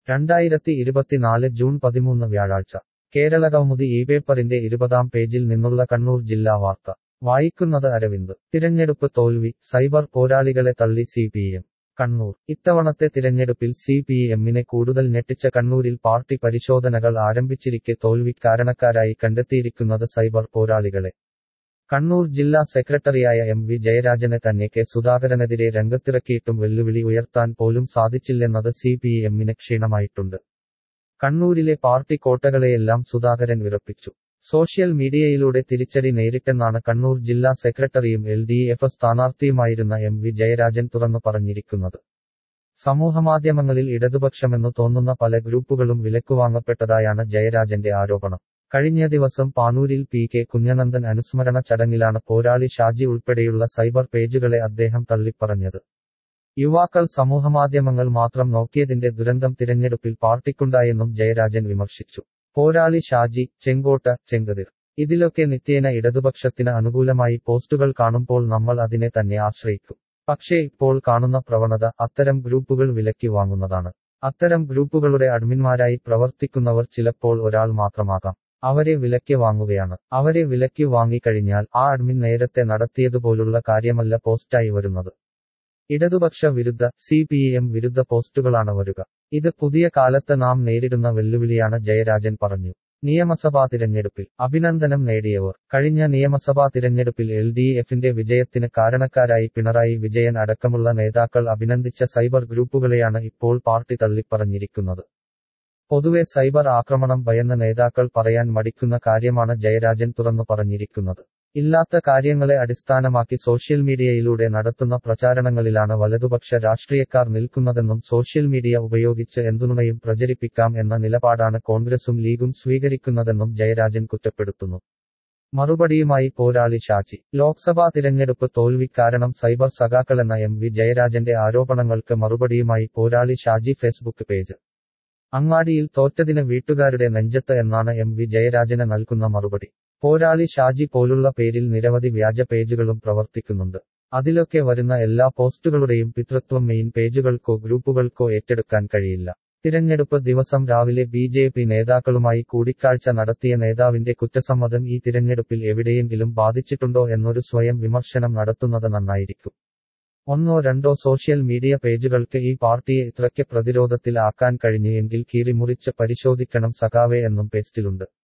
രണ്ടായിരത്തി ഇരുപത്തിനാല് ജൂൺ പതിമൂന്ന് വ്യാഴാഴ്ച കേരളകൗമുദി ഈ പേപ്പറിന്റെ ഇരുപതാം പേജിൽ നിന്നുള്ള കണ്ണൂർ ജില്ലാ വാർത്ത വായിക്കുന്നത് അരവിന്ദ് തിരഞ്ഞെടുപ്പ് തോൽവി സൈബർ പോരാളികളെ തള്ളി സി പി എം കണ്ണൂർ ഇത്തവണത്തെ തിരഞ്ഞെടുപ്പിൽ സി പി എമ്മിനെ കൂടുതൽ ഞെട്ടിച്ച കണ്ണൂരിൽ പാർട്ടി പരിശോധനകൾ ആരംഭിച്ചിരിക്കെ തോൽവിക്കാരണക്കാരായി കണ്ടെത്തിയിരിക്കുന്നത് സൈബർ പോരാളികളെ കണ്ണൂർ ജില്ലാ സെക്രട്ടറിയായ എം വി ജയരാജനെ തന്നെ കെ സുധാകരനെതിരെ രംഗത്തിറക്കിയിട്ടും വെല്ലുവിളി ഉയർത്താൻ പോലും സാധിച്ചില്ലെന്നത് സി പി എമ്മിന് ക്ഷീണമായിട്ടുണ്ട് കണ്ണൂരിലെ പാർട്ടി കോട്ടകളെയെല്ലാം സുധാകരൻ വിറപ്പിച്ചു സോഷ്യൽ മീഡിയയിലൂടെ തിരിച്ചടി നേരിട്ടെന്നാണ് കണ്ണൂർ ജില്ലാ സെക്രട്ടറിയും എൽ ഡി എഫ് സ്ഥാനാർത്ഥിയുമായിരുന്ന എം വി ജയരാജൻ തുറന്നു പറഞ്ഞിരിക്കുന്നത് സമൂഹമാധ്യമങ്ങളിൽ ഇടതുപക്ഷമെന്നു തോന്നുന്ന പല ഗ്രൂപ്പുകളും വിലക്കുവാങ്ങപ്പെട്ടതായാണ് ജയരാജന്റെ ആരോപണം കഴിഞ്ഞ ദിവസം പാനൂരിൽ പി കെ കുഞ്ഞനന്ദൻ അനുസ്മരണ ചടങ്ങിലാണ് പോരാളി ഷാജി ഉൾപ്പെടെയുള്ള സൈബർ പേജുകളെ അദ്ദേഹം തള്ളിപ്പറഞ്ഞത് യുവാക്കൾ സമൂഹമാധ്യമങ്ങൾ മാത്രം നോക്കിയതിന്റെ ദുരന്തം തിരഞ്ഞെടുപ്പിൽ പാർട്ടിക്കുണ്ടായെന്നും ജയരാജൻ വിമർശിച്ചു പോരാളി ഷാജി ചെങ്കോട്ട ചെങ്കതിർ ഇതിലൊക്കെ നിത്യേന ഇടതുപക്ഷത്തിന് അനുകൂലമായി പോസ്റ്റുകൾ കാണുമ്പോൾ നമ്മൾ അതിനെ തന്നെ ആശ്രയിക്കും പക്ഷേ ഇപ്പോൾ കാണുന്ന പ്രവണത അത്തരം ഗ്രൂപ്പുകൾ വിലക്കി വാങ്ങുന്നതാണ് അത്തരം ഗ്രൂപ്പുകളുടെ അഡ്മിന്മാരായി പ്രവർത്തിക്കുന്നവർ ചിലപ്പോൾ ഒരാൾ മാത്രമാകാം അവരെ വിലയ്ക്ക് വാങ്ങുകയാണ് അവരെ വിലയ്ക്ക് വാങ്ങിക്കഴിഞ്ഞാൽ ആ അഡ്മിൻ നേരത്തെ നടത്തിയതുപോലുള്ള കാര്യമല്ല പോസ്റ്റായി വരുന്നത് ഇടതുപക്ഷ വിരുദ്ധ സി പി എം വിരുദ്ധ പോസ്റ്റുകളാണ് വരിക ഇത് പുതിയ കാലത്ത് നാം നേരിടുന്ന വെല്ലുവിളിയാണ് ജയരാജൻ പറഞ്ഞു നിയമസഭാ തിരഞ്ഞെടുപ്പിൽ അഭിനന്ദനം നേടിയവർ കഴിഞ്ഞ നിയമസഭാ തിരഞ്ഞെടുപ്പിൽ എൽ ഡി എഫിന്റെ വിജയത്തിന് കാരണക്കാരായി പിണറായി വിജയൻ അടക്കമുള്ള നേതാക്കൾ അഭിനന്ദിച്ച സൈബർ ഗ്രൂപ്പുകളെയാണ് ഇപ്പോൾ പാർട്ടി തള്ളിപ്പറഞ്ഞിരിക്കുന്നത് പൊതുവെ സൈബർ ആക്രമണം ഭയന്ന നേതാക്കൾ പറയാൻ മടിക്കുന്ന കാര്യമാണ് ജയരാജൻ തുറന്നു പറഞ്ഞിരിക്കുന്നത് ഇല്ലാത്ത കാര്യങ്ങളെ അടിസ്ഥാനമാക്കി സോഷ്യൽ മീഡിയയിലൂടെ നടത്തുന്ന പ്രചാരണങ്ങളിലാണ് വലതുപക്ഷ രാഷ്ട്രീയക്കാർ നിൽക്കുന്നതെന്നും സോഷ്യൽ മീഡിയ ഉപയോഗിച്ച് എന്തുനുണയും പ്രചരിപ്പിക്കാം എന്ന നിലപാടാണ് കോൺഗ്രസും ലീഗും സ്വീകരിക്കുന്നതെന്നും ജയരാജൻ കുറ്റപ്പെടുത്തുന്നു മറുപടിയുമായി പോരാളി ഷാജി ലോക്സഭാ തിരഞ്ഞെടുപ്പ് തോൽവി കാരണം സൈബർ സഖാക്കളെന്ന എം വി ജയരാജന്റെ ആരോപണങ്ങൾക്ക് മറുപടിയുമായി പോരാളി ഷാജി ഫേസ്ബുക്ക് പേജ് അങ്ങാടിയിൽ തോറ്റതിന് വീട്ടുകാരുടെ നെഞ്ചത്ത് എന്നാണ് എം വി ജയരാജന് നൽകുന്ന മറുപടി പോരാളി ഷാജി പോലുള്ള പേരിൽ നിരവധി വ്യാജ പേജുകളും പ്രവർത്തിക്കുന്നുണ്ട് അതിലൊക്കെ വരുന്ന എല്ലാ പോസ്റ്റുകളുടെയും പിതൃത്വം മെയിൻ പേജുകൾക്കോ ഗ്രൂപ്പുകൾക്കോ ഏറ്റെടുക്കാൻ കഴിയില്ല തിരഞ്ഞെടുപ്പ് ദിവസം രാവിലെ ബി ജെ പി നേതാക്കളുമായി കൂടിക്കാഴ്ച നടത്തിയ നേതാവിന്റെ കുറ്റസമ്മതം ഈ തിരഞ്ഞെടുപ്പിൽ എവിടെയെങ്കിലും ബാധിച്ചിട്ടുണ്ടോ എന്നൊരു സ്വയം വിമർശനം നടത്തുന്നത് നന്നായിരിക്കും ഒന്നോ രണ്ടോ സോഷ്യൽ മീഡിയ പേജുകൾക്ക് ഈ പാർട്ടിയെ ഇത്രയ്ക്ക് പ്രതിരോധത്തിൽ ആക്കാൻ കഴിഞ്ഞു എങ്കിൽ കീറിമുറിച്ച് പരിശോധിക്കണം സഖാവേ എന്നും പേസ്റ്റിലുണ്ട്